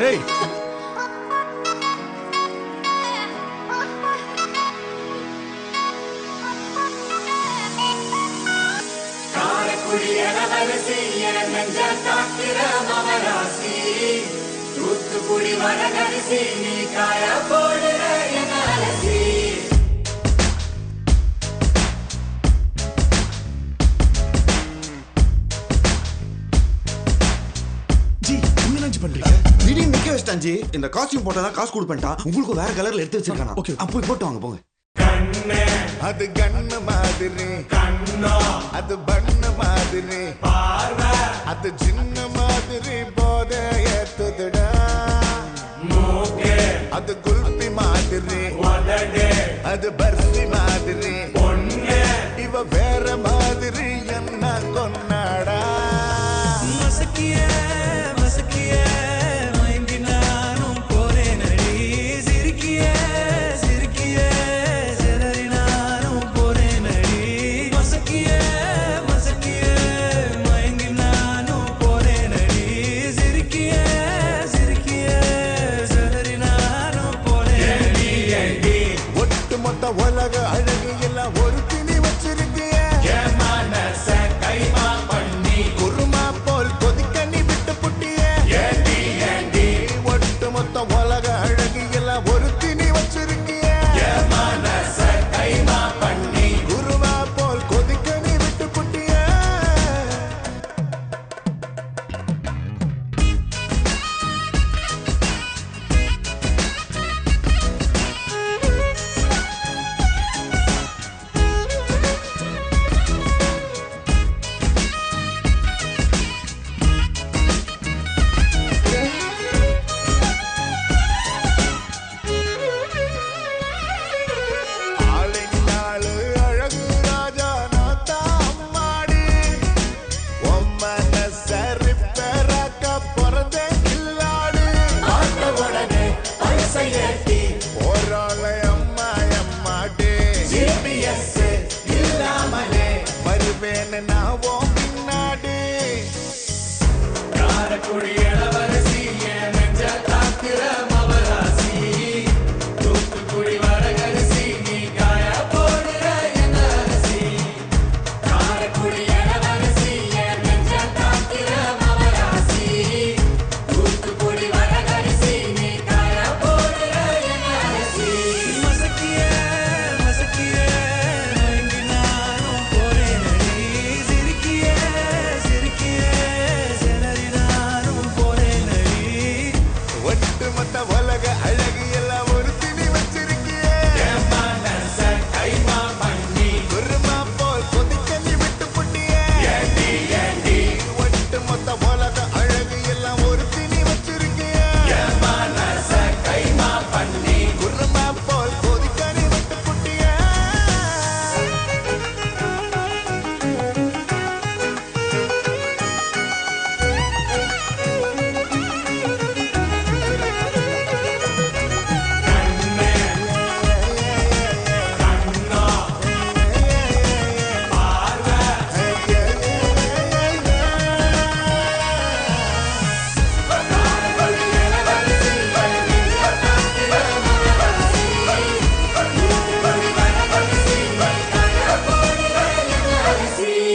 ஏய் காரக்குடி இளவரசி என் நெஞ்ச தாக்கிற மவராசி தூத்துக்குடி வரகரிசி நீ காய போடுற என் அலசி ஜி நீங்க என்ன ஜி பண்றீங்க திடீர்னு நிக்க வச்சிட்டான் ஜி இந்த காஸ்டியூம் போட்டா காசு கொடுப்பேன்டா உங்களுக்கு வேற கலர்ல எடுத்து வச்சிருக்கானா Okay. அப்போ போட்டு வாங்க போங்க அது கண்ணு மாதிரி கண்ணா அது பண்ணு மாதிரி பார்வை அது சின்ன மாதிரி போத ஏத்துதுடா மூக்கே அது குல்பி மாதிரி அது பர்ஃபி மாதிரி பொண்ணு இவ வேற மாதிரி என்ன கொண்டாடா மசக்கிய மசக்கிய மயங்கி நானும் போறேன் அடி சிரிக்கிய சிரிக்கிய சிதறி நானும் போறேன் அடி மசக்கிய மசக்கிய மயங்கி நானும் போறேன் அடி சிரிக்கிய சிரிக்கிய சிதறி நானும் போறேன் அடி ஒட்டு மொத்த உலக அழகு எல்லாம் ஒரு திணி வச்சிருக்கிய குருமா போல் கொதிக்க நீ விட்டு புட்டிய ஒட்டு மொத்த உலக அழகு எல்லாம் ஒரு திணி வச்சிருக்கிய குருமா போல் கொதிக்க நீ விட்டு புட்டிய ஆளினாளு அழகு ராஜா நான் தான் அம்மாடி உன் மனச ரிப்பேராக்க பிறந்தே கில்லாடி பார்த்த உடனே பரிசை ஏற்றி போராளை அம்மா அம்மாடி ஜிபிஎஸ் இல்லாமலே வருவேன்னு நான் உன் பின்னாடி காரக்குடி